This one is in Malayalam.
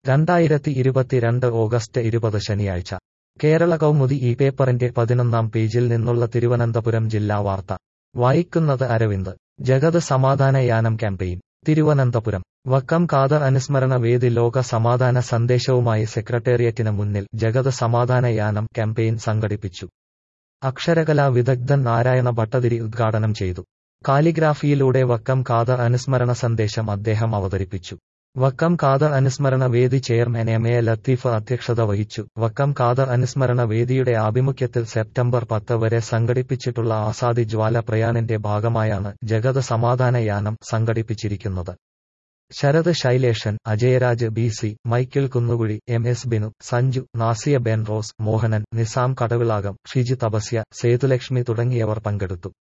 രണ്ടായിരത്തി ഇരുപത്തിരണ്ട് ഓഗസ്റ്റ് ഇരുപത് ശനിയാഴ്ച കേരള കൗമുദി ഈ പേപ്പറിന്റെ പതിനൊന്നാം പേജിൽ നിന്നുള്ള തിരുവനന്തപുരം ജില്ലാ വാർത്ത വായിക്കുന്നത് അരവിന്ദ് ജഗത് സമാധാനയാനം ക്യാമ്പയിൻ തിരുവനന്തപുരം വക്കം ഖാദർ അനുസ്മരണ വേദി ലോക സമാധാന സന്ദേശവുമായി സെക്രട്ടേറിയറ്റിന് മുന്നിൽ ജഗത് സമാധാനയാനം ക്യാമ്പയിൻ സംഘടിപ്പിച്ചു അക്ഷരകലാ വിദഗ്ധൻ നാരായണ ഭട്ടതിരി ഉദ്ഘാടനം ചെയ്തു കാലിഗ്രാഫിയിലൂടെ വക്കം ഖാദർ അനുസ്മരണ സന്ദേശം അദ്ദേഹം അവതരിപ്പിച്ചു വക്കം ഖാദർ അനുസ്മരണ വേദി ചെയർമാൻ എം എ ലത്തീഫ് അധ്യക്ഷത വഹിച്ചു വക്കം ഖാദർ അനുസ്മരണ വേദിയുടെ ആഭിമുഖ്യത്തിൽ സെപ്റ്റംബർ പത്ത് വരെ സംഘടിപ്പിച്ചിട്ടുള്ള ആസാദി ജ്വാല പ്രയാണിന്റെ ഭാഗമായാണ് ജഗത് സമാധാനയാനം സംഘടിപ്പിച്ചിരിക്കുന്നത് Sarath Shaileshan Ajayaraj B C Michael Kunnukuzhi M S Binu Sanju Nasiya Ben Rose Mohanan Nizam Kadavilakam Shiji Thapasya Sethulakshmi തുടങ്ങിയവർ പങ്കെടുത്തു